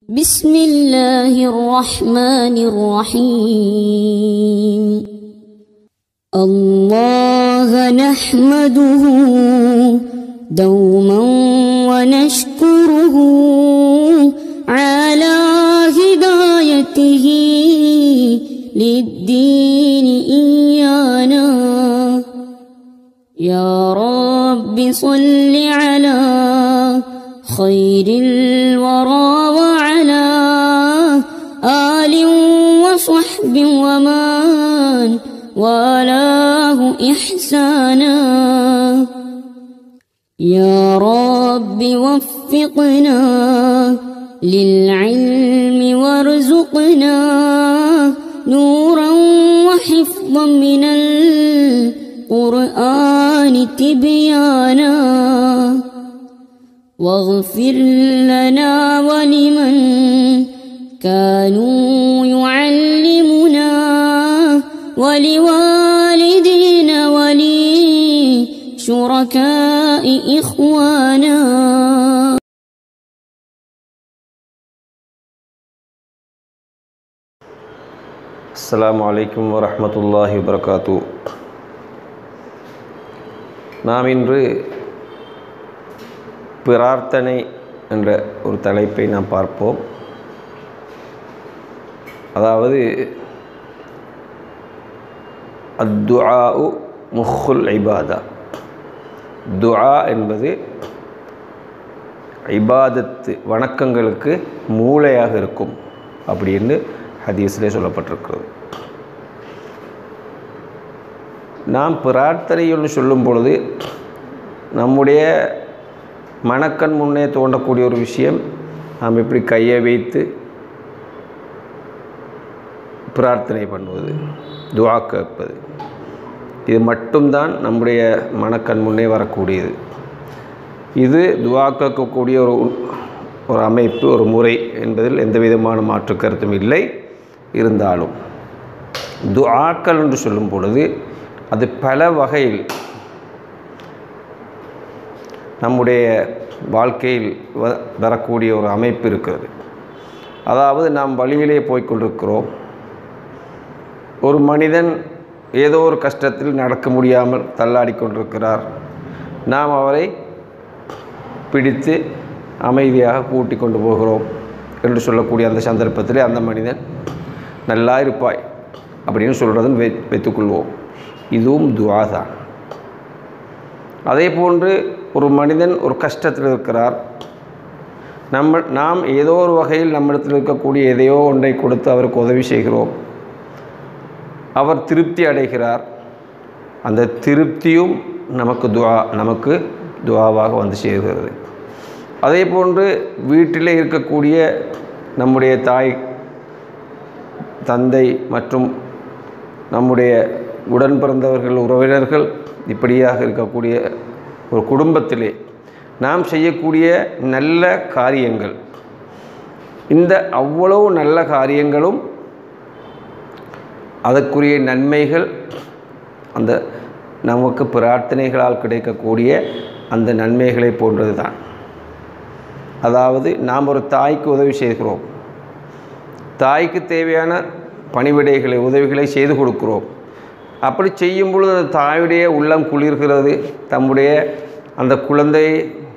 بسم الله الرحمن الرحيم الله نحمده دوما ونشكره على هدايته للدين إيانا يا رب صل على خير الورى وعلى آل وصحب ومن والاه إحسانا يا رب وفقنا للعلم وارزقنا نورا وحفظا من القرآن تبيانا واغفر لنا ولمن كانوا يعلمنا ولوالدينا ولشركاء إخوانا அஸ்ஸலாமு அலைக்கும் வரஹ்மத்துல்லாஹி வபரகாத்து நாம் இன்று பிரார்த்தனை என்ற ஒரு தலைப்பை நாம் பார்ப்போம் அதாவது அத்துஆஉ முஹுல் இபாதா துஆ என்பது இபாதத்து வணக்கங்களுக்கு மூளையாக இருக்கும் அப்படின்னு ஹதீஸிலே சொல்லப்பட்டிருக்கிறது நாம் பிரார்த்தனைன்னு சொல்லும் பொழுது நம்முடைய மனக்கண் முன்னே தோன்றக்கூடிய ஒரு விஷயம் நாம் எப்படி கையை வைத்து பிரார்த்தனை பண்ணுவது துவா கேட்பது இது மட்டும்தான் நம்முடைய மனக்கண் முன்னே வரக்கூடியது இது துவா கேட்கக்கூடிய ஒரு ஒரு அமைப்பு ஒரு முறை என்பதில் எந்த விதமான மாற்று கருத்தும் இல்லை இருந்தாலும் துஆக்கள் என்று சொல்லும் பொழுது அது பல வகையில் நம்முடைய வாழ்க்கையில் வ வரக்கூடிய ஒரு அமைப்பு இருக்கிறது அதாவது நாம் வழியிலே போய்க்கொண்டிருக்கிறோம் ஒரு மனிதன் ஏதோ ஒரு கஷ்டத்தில் நடக்க முடியாமல் தள்ளாடி கொண்டிருக்கிறார் நாம் அவரை பிடித்து அமைதியாக கூட்டி கொண்டு போகிறோம் என்று சொல்லக்கூடிய அந்த சந்தர்ப்பத்தில் அந்த மனிதன் நல்லா இருப்பாய் அப்படின்னு சொல்கிறதும் வை வைத்துக்கொள்வோம் இதுவும் துவா தான் அதே போன்று ஒரு மனிதன் ஒரு கஷ்டத்தில் இருக்கிறார் நம்ம நாம் ஏதோ ஒரு வகையில் நம்மிடத்தில் இருக்கக்கூடிய எதையோ ஒன்றை கொடுத்து அவருக்கு உதவி செய்கிறோம் அவர் திருப்தி அடைகிறார் அந்த திருப்தியும் நமக்கு துவா நமக்கு துவாவாக வந்து சேர்கிறது அதே போன்று வீட்டிலே இருக்கக்கூடிய நம்முடைய தாய் தந்தை மற்றும் நம்முடைய உடன் பிறந்தவர்கள் உறவினர்கள் இப்படியாக இருக்கக்கூடிய ஒரு குடும்பத்திலே நாம் செய்யக்கூடிய நல்ல காரியங்கள் இந்த அவ்வளவு நல்ல காரியங்களும் அதற்குரிய நன்மைகள் அந்த நமக்கு பிரார்த்தனைகளால் கிடைக்கக்கூடிய அந்த நன்மைகளை போன்றது தான் அதாவது நாம் ஒரு தாய்க்கு உதவி செய்கிறோம் தாய்க்கு தேவையான பணிவிடைகளை உதவிகளை செய்து கொடுக்கிறோம் அப்படி செய்யும் பொழுது அந்த தாயுடைய உள்ளம் குளிர்கிறது தம்முடைய அந்த குழந்தை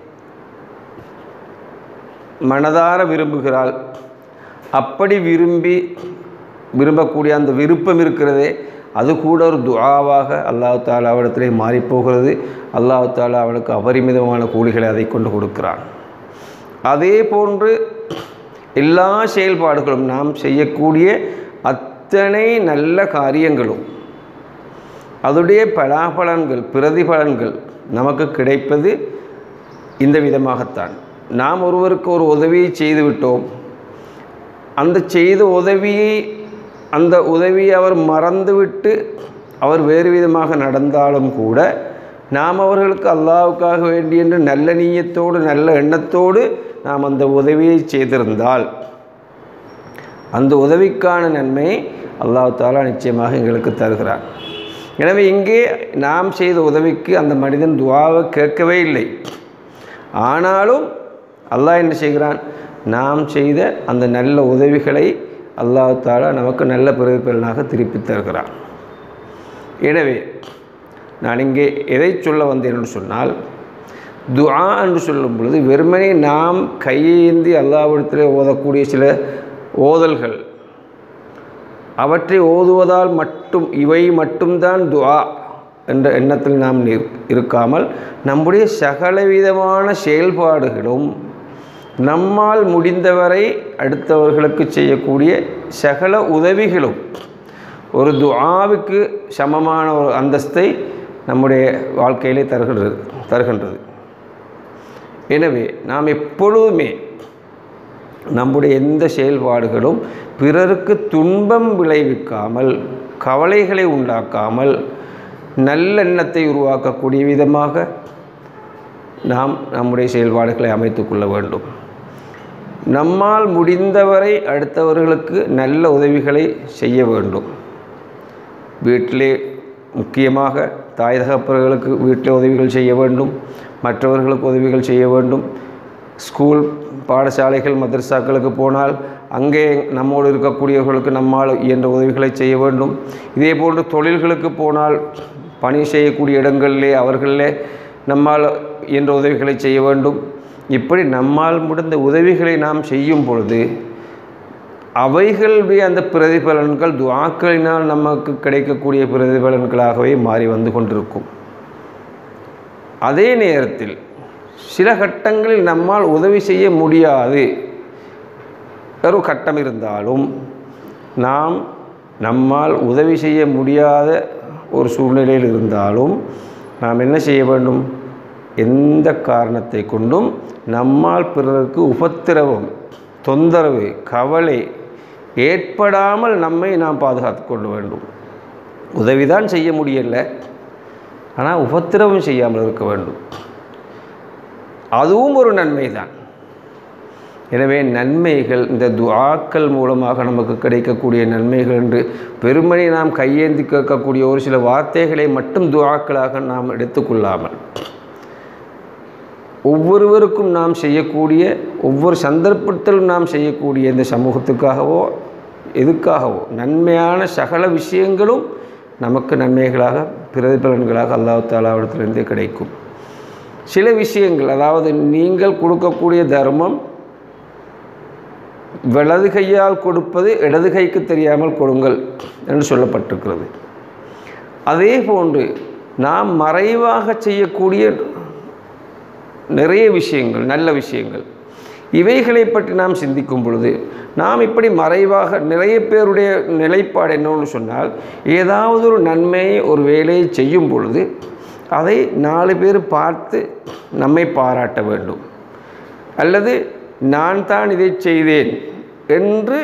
மனதார விரும்புகிறாள் அப்படி விரும்பி விரும்பக்கூடிய அந்த விருப்பம் இருக்கிறதே அது கூட ஒரு துஆவாக அல்லாஹு தாலா அவரிடத்திலே மாறிப்போகிறது அல்லாஹு தாலா அவனுக்கு அபரிமிதமான கூலிகளை அதை கொண்டு கொடுக்கிறான் அதே போன்று எல்லா செயல்பாடுகளும் நாம் செய்யக்கூடிய அத்தனை நல்ல காரியங்களும் அதனுடைய பலாபலன்கள் பிரதிபலன்கள் நமக்கு கிடைப்பது இந்த விதமாகத்தான் நாம் ஒருவருக்கு ஒரு உதவியை செய்துவிட்டோம் அந்த செய்த உதவியை அந்த உதவியை அவர் மறந்துவிட்டு அவர் வேறு விதமாக நடந்தாலும் கூட நாம் அவர்களுக்கு அல்லாவுக்காக வேண்டி என்று நல்ல நீயத்தோடு நல்ல எண்ணத்தோடு நாம் அந்த உதவியை செய்திருந்தால் அந்த உதவிக்கான நன்மையை அல்லாஹ் தாலா நிச்சயமாக எங்களுக்கு தருகிறார் எனவே இங்கே நாம் செய்த உதவிக்கு அந்த மனிதன் துவாவை கேட்கவே இல்லை ஆனாலும் அல்லாஹ் என்ன செய்கிறான் நாம் செய்த அந்த நல்ல உதவிகளை அல்லாஹ் தாலா நமக்கு நல்ல பிரதிபலனாக திருப்பி தருகிறார் எனவே நான் இங்கே எதை சொல்ல வந்தேன் என்று சொன்னால் துஆ என்று சொல்லும் பொழுது வெறுமனே நாம் கையேந்தி அல்லாவிடத்தில் ஓதக்கூடிய சில ஓதல்கள் அவற்றை ஓதுவதால் மட்டும் இவை மட்டும்தான் துஆ என்ற எண்ணத்தில் நாம் நிற்- இருக்காமல் நம்முடைய சகலவிதமான செயல்பாடுகளும் நம்மால் முடிந்தவரை அடுத்தவர்களுக்கு செய்யக்கூடிய சகல உதவிகளும் ஒரு துஆவுக்கு சமமான ஒரு அந்தஸ்தை நம்முடைய வாழ்க்கையிலே தருகின்றது தருகின்றது எனவே நாம் எப்பொழுதுமே நம்முடைய எந்த செயல்பாடுகளும் பிறருக்கு துன்பம் விளைவிக்காமல் கவலைகளை உண்டாக்காமல் நல்லெண்ணத்தை உருவாக்கக்கூடிய விதமாக நாம் நம்முடைய செயல்பாடுகளை அமைத்துக் கொள்ள வேண்டும் நம்மால் முடிந்தவரை அடுத்தவர்களுக்கு நல்ல உதவிகளை செய்ய வேண்டும் வீட்டிலே முக்கியமாக தாய் தகப்பர்களுக்கு வீட்டில் உதவிகள் செய்ய வேண்டும் மற்றவர்களுக்கு உதவிகள் செய்ய வேண்டும் ஸ்கூல் பாடசாலைகள் மதரசாக்களுக்கு போனால் அங்கே நம்மோடு இருக்கக்கூடியவர்களுக்கு நம்மால் இயன்ற உதவிகளை செய்ய வேண்டும் இதே போன்று தொழில்களுக்கு போனால் பணி செய்யக்கூடிய இடங்களிலே அவர்களிலே நம்மால் இயன்ற உதவிகளை செய்ய வேண்டும் இப்படி நம்மால் முடிந்த உதவிகளை நாம் செய்யும் பொழுது அவைகளுடைய அந்த பிரதிபலன்கள் துஆக்களினால் நமக்கு கிடைக்கக்கூடிய பிரதிபலன்களாகவே மாறி வந்து கொண்டிருக்கும் அதே நேரத்தில் சில கட்டங்களில் நம்மால் உதவி செய்ய முடியாது ஒரு கட்டம் இருந்தாலும் நாம் நம்மால் உதவி செய்ய முடியாத ஒரு சூழ்நிலையில் இருந்தாலும் நாம் என்ன செய்ய வேண்டும் எந்த காரணத்தை கொண்டும் நம்மால் பிறருக்கு உபத்திரவம் தொந்தரவு கவலை ஏற்படாமல் நம்மை நாம் பாதுகாத்து கொள்ள வேண்டும் உதவிதான் செய்ய முடியல ஆனால் உபத்திரவம் செய்யாமல் இருக்க வேண்டும் அதுவும் ஒரு நன்மை தான் எனவே நன்மைகள் இந்த துஆக்கள் மூலமாக நமக்கு கிடைக்கக்கூடிய நன்மைகள் என்று பெருமனை நாம் கையேந்தி கேட்கக்கூடிய ஒரு சில வார்த்தைகளை மட்டும் துஆக்களாக நாம் எடுத்துக்கொள்ளாமல் ஒவ்வொருவருக்கும் நாம் செய்யக்கூடிய ஒவ்வொரு சந்தர்ப்பத்திலும் நாம் செய்யக்கூடிய இந்த சமூகத்துக்காகவோ எதுக்காகவோ நன்மையான சகல விஷயங்களும் நமக்கு நன்மைகளாக பிரதிபலன்களாக அல்லாஹ் தாலாவிடத்திலிருந்தே கிடைக்கும் சில விஷயங்கள் அதாவது நீங்கள் கொடுக்கக்கூடிய தர்மம் வலது கையால் கொடுப்பது இடது கைக்கு தெரியாமல் கொடுங்கள் என்று சொல்லப்பட்டிருக்கிறது அதே போன்று நாம் மறைவாக செய்யக்கூடிய நிறைய விஷயங்கள் நல்ல விஷயங்கள் இவைகளை பற்றி நாம் சிந்திக்கும் பொழுது நாம் இப்படி மறைவாக நிறைய பேருடைய நிலைப்பாடு என்னன்னு சொன்னால் ஏதாவது ஒரு நன்மையை ஒரு வேலையை செய்யும் பொழுது அதை நாலு பேர் பார்த்து நம்மை பாராட்ட வேண்டும் அல்லது நான் தான் இதை செய்தேன் என்று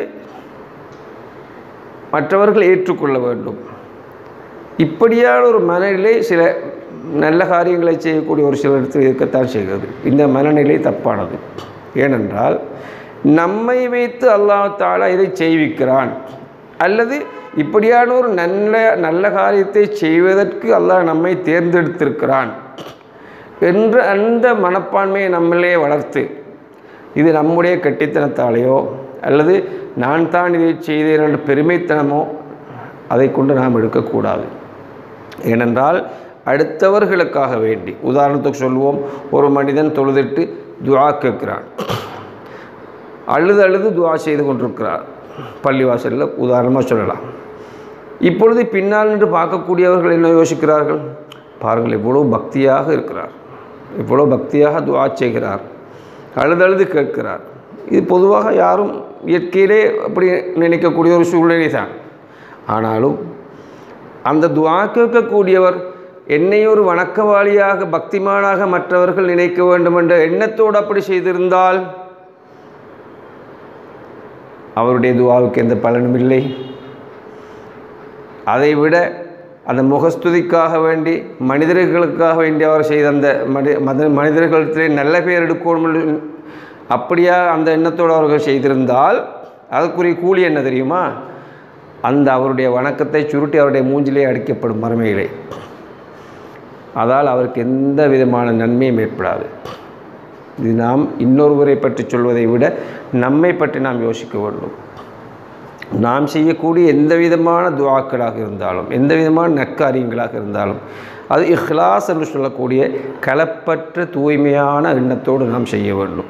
மற்றவர்கள் ஏற்றுக்கொள்ள வேண்டும் இப்படியான ஒரு மனநிலை சில நல்ல காரியங்களை செய்யக்கூடிய ஒரு சிலருக்கு இருக்கத்தான் செய்கிறது இந்த மனநிலை தப்பானது ஏனென்றால் நம்மை வைத்து அல்லாஹ் தாலா இதை செய்விக்கிறான் அல்லது இப்படியான ஒரு நல்ல நல்ல காரியத்தை செய்வதற்கு அல்லாஹ் நம்மை தேர்ந்தெடுத்திருக்கிறான் என்ற அந்த மனப்பான்மையை நம்மளே வளர்த்து இது நம்முடைய கெட்டித்தனத்தாலேயோ அல்லது நான் தான் இதை செய்தேன் என்ற பெருமைத்தனமோ அதை கொண்டு நாம் எடுக்கக்கூடாது ஏனென்றால் அடுத்தவர்களுக்காக வேண்டி உதாரணத்துக்கு சொல்லுவோம் ஒரு மனிதன் தொழுதிட்டு துஆ கேட்கிறான் அழுது அழுது துஆ செய்து கொண்டிருக்கிறார் பள்ளிவாசலில் உதாரணமாக சொல்லலாம் இப்பொழுது பின்னால் நின்று பார்க்கக்கூடியவர்கள் என்ன யோசிக்கிறார்கள் பாருங்கள் இவ்வளோ பக்தியாக இருக்கிறார் இவ்வளோ பக்தியாக துஆ செய்கிறார் அழுது அழுது கேட்கிறார் இது பொதுவாக யாரும் இயற்கையிலே அப்படி நினைக்கக்கூடிய ஒரு சூழ்நிலை தான் ஆனாலும் அந்த துஆ கேட்கக்கூடியவர் என்னை ஒரு வணக்கவாளியாக பக்திமானாக மற்றவர்கள் நினைக்க வேண்டும் என்ற எண்ணத்தோடு அப்படி செய்திருந்தால் அவருடைய துவாவுக்கு எந்த பலனும் இல்லை அதைவிட அந்த முகஸ்துதிக்காக வேண்டி மனிதர்களுக்காக வேண்டி அவர் செய்த அந்த மனி மத மனிதர்களிடத்திலே நல்ல பேர் எடுக்கணும் என்று அப்படியா அந்த எண்ணத்தோடு அவர்கள் செய்திருந்தால் அதுக்குரிய கூலி என்ன தெரியுமா அந்த அவருடைய வணக்கத்தை சுருட்டி அவருடைய மூஞ்சிலே அடிக்கப்படும் மறுமையிலே அதால் அவருக்கு எந்த விதமான நன்மையும் ஏற்படாது இது நாம் இன்னொருவரை பற்றி சொல்வதை விட நம்மை பற்றி நாம் யோசிக்க வேண்டும் நாம் செய்யக்கூடிய எந்த விதமான துவாக்களாக இருந்தாலும் எந்த விதமான நற்காரியங்களாக இருந்தாலும் அது இஹ்லாஸ் என்று சொல்லக்கூடிய கலப்பற்ற தூய்மையான எண்ணத்தோடு நாம் செய்ய வேண்டும்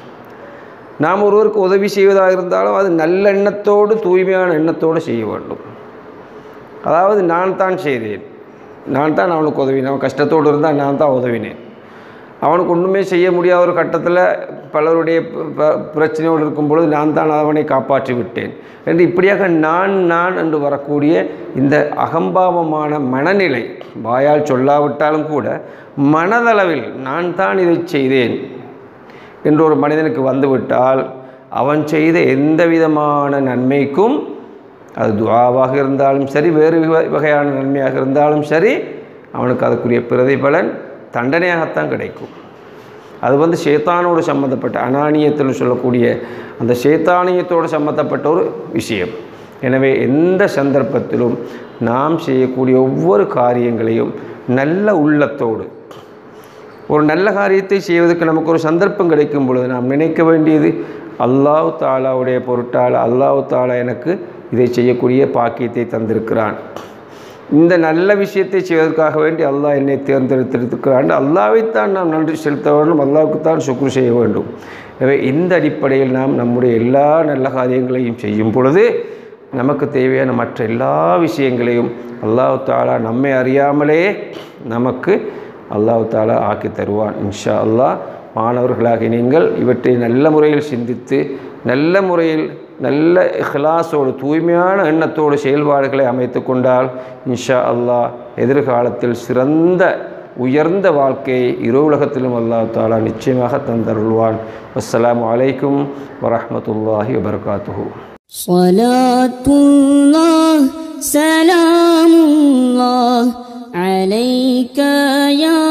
நாம் ஒருவருக்கு உதவி செய்வதாக இருந்தாலும் அது நல்ல எண்ணத்தோடு தூய்மையான எண்ணத்தோடு செய்ய வேண்டும் அதாவது நான் தான் செய்தேன் நான் தான் அவனுக்கு உதவினேன் அவன் கஷ்டத்தோடு இருந்தால் நான் தான் உதவினேன் அவனுக்கு ஒன்றுமே செய்ய முடியாத ஒரு கட்டத்தில் பலருடைய ப- ப- பிரச்சனையோடு இருக்கும் பொழுது நான் தான் அவனை காப்பாற்றி விட்டேன் என்று இப்படியாக நான் நான் என்று வரக்கூடிய இந்த அகம்பாவமான மனநிலை வாயால் சொல்லாவிட்டாலும் கூட மனதளவில் நான் தான் இதை செய்தேன் என்று ஒரு மனிதனுக்கு வந்துவிட்டால் அவன் செய்த எந்த விதமான நன்மைக்கும் அது துஆவாக இருந்தாலும் சரி வேறு வகை- வகையான நன்மையாக இருந்தாலும் சரி அவனுக்கு அதுக்குரிய பிரதிபலன் தண்டனையாகத்தான் கிடைக்கும் அது வந்து சேத்தானோடு சம்மந்தப்பட்ட அனானியத்தில் சொல்லக்கூடிய அந்த சேத்தானியத்தோடு சம்மந்தப்பட்ட ஒரு விஷயம் எனவே எந்த சந்தர்ப்பத்திலும் நாம் செய்யக்கூடிய ஒவ்வொரு காரியங்களையும் நல்ல உள்ளத்தோடு ஒரு நல்ல காரியத்தை செய்வதற்கு நமக்கு ஒரு சந்தர்ப்பம் கிடைக்கும் பொழுது நாம் நினைக்க வேண்டியது அல்லாஹ் தாலாவுடைய பொருட்டால் அல்லாஹ் தாலா எனக்கு இதை செய்யக்கூடிய பாக்கியத்தை தந்திருக்கிறான் இந்த நல்ல விஷயத்தை செய்வதற்காக வேண்டி அல்லாஹ் என்னை தேர்ந்தெடுத்திருக்கிறான் அல்லாஹ்வைத்தான் நாம் நன்றி செலுத்த வேண்டும் அல்லாஹ்வுக்குத்தான் சுக்ரு செய்ய வேண்டும் எனவே இந்த அடிப்படையில் நாம் நம்முடைய எல்லா நல்ல காரியங்களையும் செய்யும் பொழுது நமக்கு தேவையான மற்ற எல்லா விஷயங்களையும் அல்லாஹ் தாலா நம்மை அறியாமலே நமக்கு அல்லாஹ் தாலா ஆக்கி தருவான் இன்ஷா அல்லாஹ் மாணவர்களாகி நீங்கள் இவற்றை நல்ல முறையில் சிந்தித்து நல்ல முறையில் நல்ல இஹ்லாஸோடு தூய்மையான எண்ணத்தோடு செயல்பாடுகளை அமைத்து கொண்டால் இன்ஷா அல்லாஹ் எதிர்காலத்தில் சிறந்த உயர்ந்த வாழ்க்கையை இரு உலகத்திலும் அல்லாஹ் தாலா நிச்சயமாக தந்தருள்வான் அஸ்ஸலாமு அலைக்கும் வரஹ்மத்துல்லாஹி வபரகாத்துஹு صلاة الله سلام الله عليك يا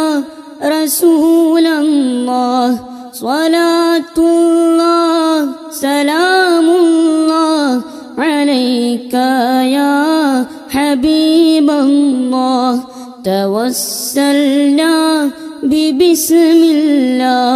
رسول الله صلاة الله سلام الله عليك يا حبيب الله توسلنا ببسم الله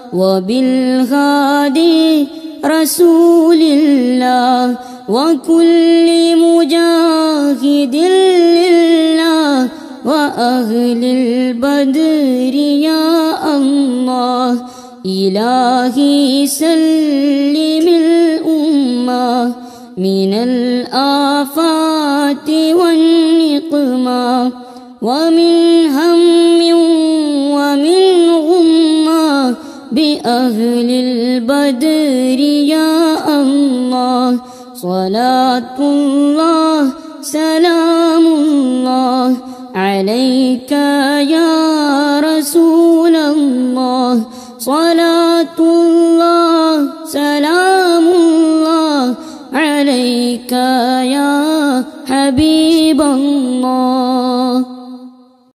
وبالهادي رسول الله وكل مجاهد لله وأهل البدر يا الله إلهي سلم الأمة من الآفات والنقمة ومن هم ومن غمة بأهل البدر يا الله صلاة الله سلام الله عليك يا رسول الله صلاة الله سلام الله عليك يا حبيب الله